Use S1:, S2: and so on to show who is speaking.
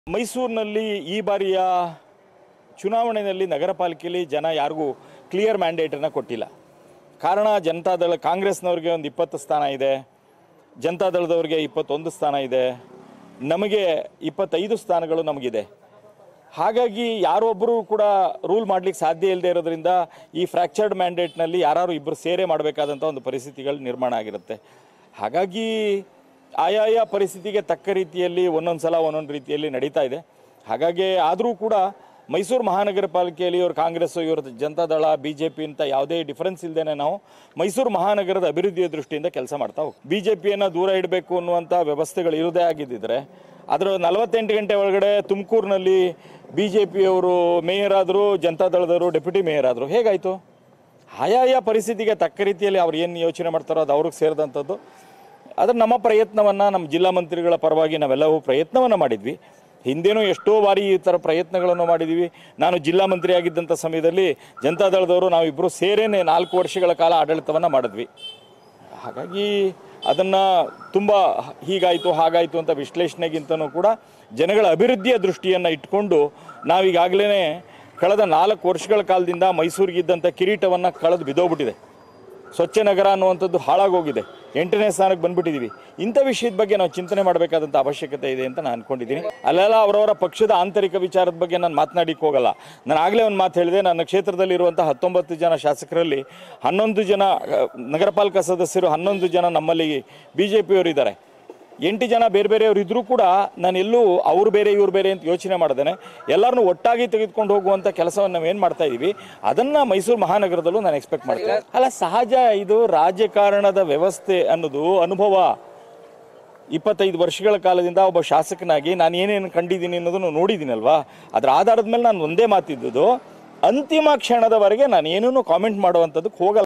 S1: ಮೈಸೂರಿನಲ್ಲಿ ಈ ಬಾರಿಯ ಚುನಾವಣೆಯಲ್ಲಿ ನಗರ ಪಾಲಿಕೆಯಲ್ಲಿ ಜನ ಯಾರಿಗೂ ಕ್ಲಿಯರ್ ಮ್ಯಾಂಡೇಟನ್ನು ಕೊಟ್ಟಿಲ್ಲ ಕಾರಣ ಜನತಾದಳ ಕಾಂಗ್ರೆಸ್ನವ್ರಿಗೆ ಒಂದು ಇಪ್ಪತ್ತು ಸ್ಥಾನ ಇದೆ ಜನತಾದಳದವ್ರಿಗೆ ಇಪ್ಪತ್ತೊಂದು ಸ್ಥಾನ ಇದೆ ನಮಗೆ ಇಪ್ಪತ್ತೈದು ಸ್ಥಾನಗಳು ನಮಗಿದೆ ಹಾಗಾಗಿ ಯಾರೊಬ್ಬರು ಕೂಡ ರೂಲ್ ಮಾಡ್ಲಿಕ್ಕೆ ಸಾಧ್ಯ ಇಲ್ಲದೆ ಇರೋದ್ರಿಂದ ಈ ಫ್ರ್ಯಾಕ್ಚರ್ಡ್ ಮ್ಯಾಂಡೇಟ್ನಲ್ಲಿ ಯಾರು ಇಬ್ಬರು ಸೇರೆ ಮಾಡಬೇಕಾದಂಥ ಒಂದು ಪರಿಸ್ಥಿತಿಗಳು ನಿರ್ಮಾಣ ಆಗಿರುತ್ತೆ ಹಾಗಾಗಿ ಆಯಾಯ ಪರಿಸ್ಥಿತಿಗೆ ತಕ್ಕ ರೀತಿಯಲ್ಲಿ ಒಂದೊಂದು ಸಲ ಒಂದೊಂದು ರೀತಿಯಲ್ಲಿ ನಡೀತಾ ಇದೆ ಹಾಗಾಗಿ ಆದರೂ ಕೂಡ ಮೈಸೂರು ಮಹಾನಗರ ಪಾಲಿಕೆಯಲ್ಲಿ ಇವರು ಕಾಂಗ್ರೆಸ್ ಇವರು ಜನತಾದಳ ಬಿ ಜೆ ಪಿ ಅಂತ ಯಾವುದೇ ಡಿಫರೆನ್ಸ್ ಇಲ್ಲದೇ ನಾವು ಮೈಸೂರು ಮಹಾನಗರದ ಅಭಿವೃದ್ಧಿಯ ದೃಷ್ಟಿಯಿಂದ ಕೆಲಸ ಮಾಡ್ತಾ ಹೋಗ್ತೀವಿ ಬಿ ಜೆ ಪಿಯನ್ನು ದೂರ ಇಡಬೇಕು ಅನ್ನುವಂಥ ವ್ಯವಸ್ಥೆಗಳು ಇರೋದೇ ಆಗಿದ್ದಿದ್ರೆ ಅದರ ನಲವತ್ತೆಂಟು ಗಂಟೆ ಒಳಗಡೆ ತುಮಕೂರಿನಲ್ಲಿ ಬಿ ಜೆ ಪಿಯವರು ಮೇಯರ್ ಆದರು ಜನತಾದಳದವರು ಡೆಪ್ಯೂಟಿ ಮೇಯರ್ ಆದರು ಹೇಗಾಯಿತು ಆಯಾಯ ಪರಿಸ್ಥಿತಿಗೆ ತಕ್ಕ ರೀತಿಯಲ್ಲಿ ಅವ್ರು ಏನು ಯೋಚನೆ ಮಾಡ್ತಾರೋ ಅದು ಅವ್ರಿಗೆ ಸೇರಿದಂಥದ್ದು ಆದರೆ ನಮ್ಮ ಪ್ರಯತ್ನವನ್ನು ನಮ್ಮ ಜಿಲ್ಲಾ ಮಂತ್ರಿಗಳ ಪರವಾಗಿ ನಾವೆಲ್ಲವೂ ಪ್ರಯತ್ನವನ್ನು ಮಾಡಿದ್ವಿ ಹಿಂದೇನೂ ಎಷ್ಟೋ ಬಾರಿ ಈ ಥರ ಪ್ರಯತ್ನಗಳನ್ನು ಮಾಡಿದ್ದೀವಿ ನಾನು ಜಿಲ್ಲಾ ಮಂತ್ರಿ ಆಗಿದ್ದಂಥ ಸಮಯದಲ್ಲಿ ಜನತಾದಳದವರು ನಾವಿಬ್ಬರು ಸೇರೇನೆ ನಾಲ್ಕು ವರ್ಷಗಳ ಕಾಲ ಆಡಳಿತವನ್ನು ಮಾಡಿದ್ವಿ ಹಾಗಾಗಿ ಅದನ್ನು ತುಂಬ ಹೀಗಾಯಿತು ಹಾಗಾಯಿತು ಅಂತ ವಿಶ್ಲೇಷಣೆಗಿಂತನೂ ಕೂಡ ಜನಗಳ ಅಭಿವೃದ್ಧಿಯ ದೃಷ್ಟಿಯನ್ನು ಇಟ್ಕೊಂಡು ನಾವೀಗಾಗಲೇ ಕಳೆದ ನಾಲ್ಕು ವರ್ಷಗಳ ಕಾಲದಿಂದ ಮೈಸೂರಿಗಿದ್ದಂಥ ಕಿರೀಟವನ್ನು ಕಳೆದು ಬಿದ್ದೋಗ್ಬಿಟ್ಟಿದೆ ಸ್ವಚ್ಛ ನಗರ ಅನ್ನುವಂಥದ್ದು ಹಾಳಾಗೋಗಿದೆ ಎಂಟನೇ ಸ್ಥಾನಕ್ಕೆ ಬಂದ್ಬಿಟ್ಟಿದ್ದೀವಿ ಇಂಥ ವಿಷಯದ ಬಗ್ಗೆ ನಾವು ಚಿಂತನೆ ಮಾಡಬೇಕಾದಂಥ ಅವಶ್ಯಕತೆ ಇದೆ ಅಂತ ನಾನು ಅನ್ಕೊಂಡಿದ್ದೀನಿ ಅಲ್ಲೆಲ್ಲ ಅವರವರ ಪಕ್ಷದ ಆಂತರಿಕ ವಿಚಾರದ ಬಗ್ಗೆ ನಾನು ಮಾತನಾಡಿಕ್ಕೆ ಹೋಗಲ್ಲ ನಾನು ಆಗಲೇ ಒಂದು ಮಾತು ಹೇಳಿದೆ ನನ್ನ ಕ್ಷೇತ್ರದಲ್ಲಿರುವಂಥ ಹತ್ತೊಂಬತ್ತು ಜನ ಶಾಸಕರಲ್ಲಿ ಹನ್ನೊಂದು ಜನ ಅಹ್, ನಗರ ಪಾಲಿಕಾ ಸದಸ್ಯರು ಹನ್ನೊಂದು ಜನ ನಮ್ಮಲ್ಲಿ ಬಿ ಜೆ ಪಿಯವರು ಇದ್ದಾರೆ ಎಂಟು ಜನ ಬೇರೆ ಬೇರೆಯವರು ಇದ್ರೂ ಕೂಡ ನಾನು ಎಲ್ಲೂ ಅವ್ರು ಬೇರೆ ಇವ್ರು ಬೇರೆ ಅಂತ ಯೋಚನೆ ಮಾಡ್ದೇನೆ ಎಲ್ಲರನ್ನೂ ಒಟ್ಟಾಗಿ ತೆಗೆದುಕೊಂಡು ಹೋಗುವಂಥ ಕೆಲಸವನ್ನು ನಾವು ಏನು ಮಾಡ್ತಾ ಇದ್ದೀವಿ ಅದನ್ನು ಮೈಸೂರು ಮಹಾನಗರದಲ್ಲೂ ನಾನು ಎಕ್ಸ್ಪೆಕ್ಟ್ ಮಾಡ್ತೀನಿ ಅಲ್ಲ ಸಹಜ ಇದು ರಾಜಕಾರಣದ ವ್ಯವಸ್ಥೆ ಅನ್ನೋದು ಅನುಭವ ಇಪ್ಪತ್ತೈದು ವರ್ಷಗಳ ಕಾಲದಿಂದ ಒಬ್ಬ ಶಾಸಕನಾಗಿ ನಾನು ಏನೇನು ಕಂಡಿದ್ದೀನಿ ಅನ್ನೋದನ್ನು ನೋಡಿದ್ದೀನಲ್ವಾ ಅದರ ಆಧಾರದ ಮೇಲೆ ನಾನು ಒಂದೇ ಮಾತಿದ್ದುದು ಅಂತಿಮ ಕ್ಷಣದವರೆಗೆ ನಾನು ಏನೂ ಕಾಮೆಂಟ್ ಮಾಡುವಂಥದ್ದಕ್ಕೆ ಹೋಗಲ್ಲ